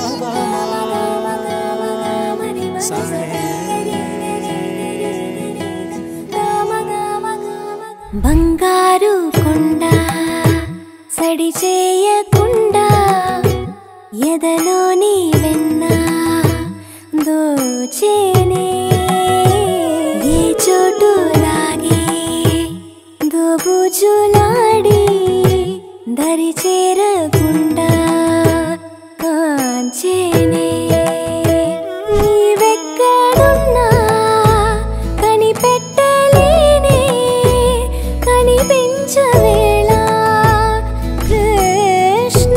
బంగారు కొండ సడి చేయకుండా ఎదలోని వెన్న దోచేనే ఏ చోటు లాగే దోబుజులాడి దరి చేరకుండా కాంచేనే నీవెక్కడున్నా కనిపెట్టలేనే కనిపించవేళ కృష్ణ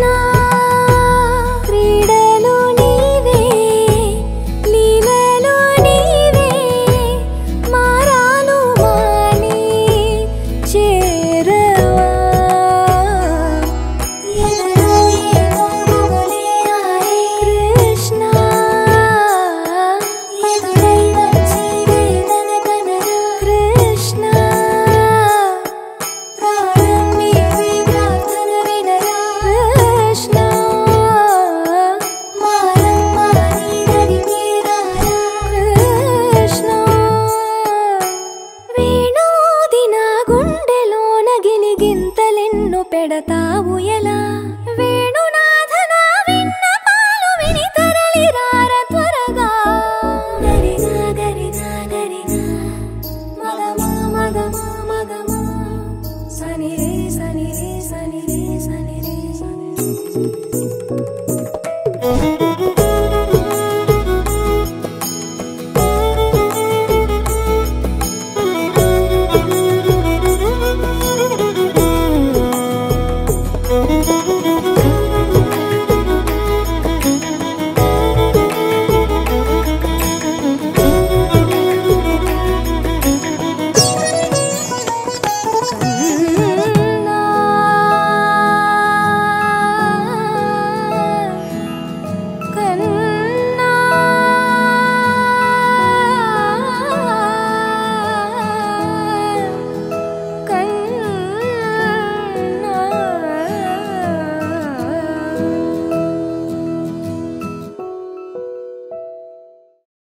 క్రీడలు నీవే లీలలు నీవే మారాను మాని చేరవా ఎదలో ఏదో గుబులే ఆడే కృష్ణ ఎదురై వచ్చి వేదన కనరా కృష్ణ ప్రాణం నీవే ప్రార్థన వినరా కృష్ణ మారమ్మ నీ దరి మీరారా కృష్ణ వేణోది నా గుండెలోన గిలిగింతలెన్ను పెడతావు ఎలా వేణునాథ నా విన్నపాలు విని తరలిరార త్వరగా గరిగా గరిగా గరిగా మగమా మగమా మగమా సని రే సని రే సని రే సని రే సని రే